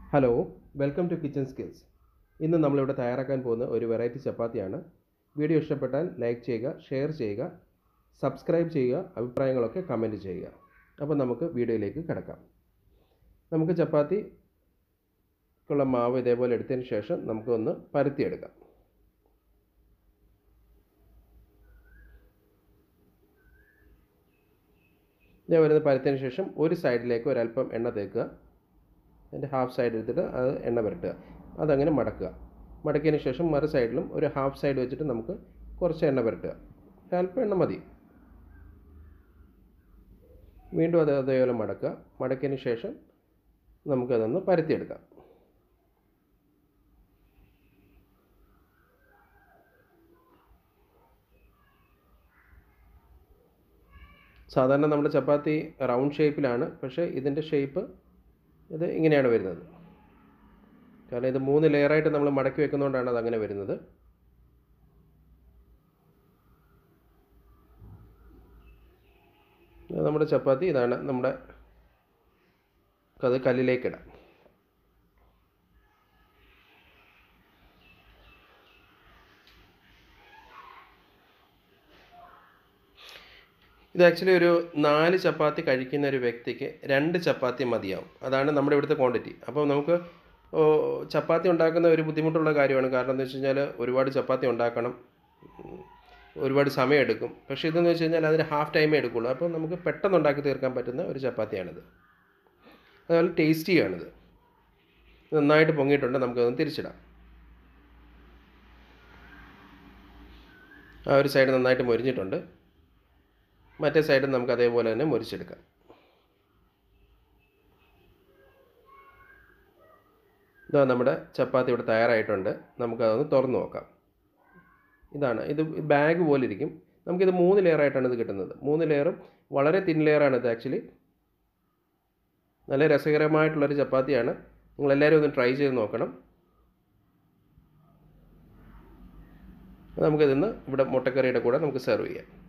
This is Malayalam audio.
hello welcome to kitchen skills ഇന്ന് നമ്മളിവിടെ തയ്യാറാക്കാൻ പോകുന്ന ഒരു വെറൈറ്റി ചപ്പാത്തിയാണ് വീഡിയോ ഇഷ്ടപ്പെട്ടാൽ ലൈക്ക് ചെയ്യുക ഷെയർ ചെയ്യുക സബ്സ്ക്രൈബ് ചെയ്യുക അഭിപ്രായങ്ങളൊക്കെ കമൻറ്റ് ചെയ്യുക അപ്പോൾ നമുക്ക് വീഡിയോയിലേക്ക് കിടക്കാം നമുക്ക് ചപ്പാത്തിക്കുള്ള മാവ് ഇതേപോലെ എടുത്തതിന് ശേഷം നമുക്കൊന്ന് പരത്തിയെടുക്കാം ഇതേപോലെ പരത്തിയതിന് ശേഷം ഒരു സൈഡിലേക്ക് ഒരല്പം എണ്ണ തേക്കുക അതിൻ്റെ ഹാഫ് സൈഡ് എടുത്തിട്ട് അത് എണ്ണ പുരട്ടുക അതങ്ങനെ മടക്കുക മടക്കിയതിന് ശേഷം മറു സൈഡിലും ഒരു ഹാഫ് സൈഡ് വെച്ചിട്ട് നമുക്ക് കുറച്ച് എണ്ണ പുരട്ടുക അല്പം എണ്ണ മതി വീണ്ടും അത് അതേപോലെ മടക്കുക മടക്കിയതിന് ശേഷം നമുക്കതൊന്ന് പരത്തിയെടുക്കാം സാധാരണ നമ്മുടെ ചപ്പാത്തി റൗണ്ട് ഷേപ്പിലാണ് പക്ഷേ ഇതിൻ്റെ ഷേപ്പ് ഇത് ഇങ്ങനെയാണ് വരുന്നത് കാരണം ഇത് മൂന്ന് ലെയറായിട്ട് നമ്മൾ മടക്കി വെക്കുന്നതുകൊണ്ടാണ് അത് അങ്ങനെ വരുന്നത് നമ്മുടെ ചപ്പാത്തി ഇതാണ് നമ്മുടെ അത് കല്ലിലേക്കിടാം ഇത് ആക്ച്വലി ഒരു നാല് ചപ്പാത്തി കഴിക്കുന്ന ഒരു വ്യക്തിക്ക് രണ്ട് ചപ്പാത്തി മതിയാവും അതാണ് നമ്മുടെ ഇവിടുത്തെ ക്വാണ്ടിറ്റി അപ്പോൾ നമുക്ക് ചപ്പാത്തി ഉണ്ടാക്കുന്ന ഒരു ബുദ്ധിമുട്ടുള്ള കാര്യമാണ് കാരണം എന്താ വെച്ച് കഴിഞ്ഞാൽ ഒരുപാട് ചപ്പാത്തി ഉണ്ടാക്കണം ഒരുപാട് സമയം എടുക്കും പക്ഷേ ഇതെന്ന് വെച്ച് കഴിഞ്ഞാൽ അതിന് ഹാഫ് ടൈമേ എടുക്കുള്ളൂ അപ്പോൾ നമുക്ക് പെട്ടെന്ന് ഉണ്ടാക്കി തീർക്കാൻ പറ്റുന്ന ഒരു ചപ്പാത്തിയാണിത് അതുപോലെ ടേസ്റ്റിയാണിത് നന്നായിട്ട് പൊങ്ങിയിട്ടുണ്ട് നമുക്കതൊന്ന് തിരിച്ചിടാം ആ ഒരു സൈഡ് നന്നായിട്ട് മൊരിഞ്ഞിട്ടുണ്ട് മറ്റേ സൈഡ് നമുക്ക് അതേപോലെ തന്നെ മുറിച്ചെടുക്കാം ഇതാ നമ്മുടെ ചപ്പാത്തി ഇവിടെ തയ്യാറായിട്ടുണ്ട് നമുക്കതൊന്ന് തുറന്നു നോക്കാം ഇതാണ് ഇത് ബാഗ് പോലെ ഇരിക്കും നമുക്കിത് മൂന്ന് ലെയറായിട്ടാണ് ഇത് കിട്ടുന്നത് മൂന്ന് ലെയറും വളരെ തിൻ ലെയറാണ് ഇത് ആക്ച്വലി നല്ല രസകരമായിട്ടുള്ളൊരു ചപ്പാത്തിയാണ് നിങ്ങളെല്ലാവരും ഒന്ന് ട്രൈ ചെയ്ത് നോക്കണം നമുക്കിതിന്ന് ഇവിടെ മുട്ടക്കറിയുടെ കൂടെ നമുക്ക് സെർവ് ചെയ്യാം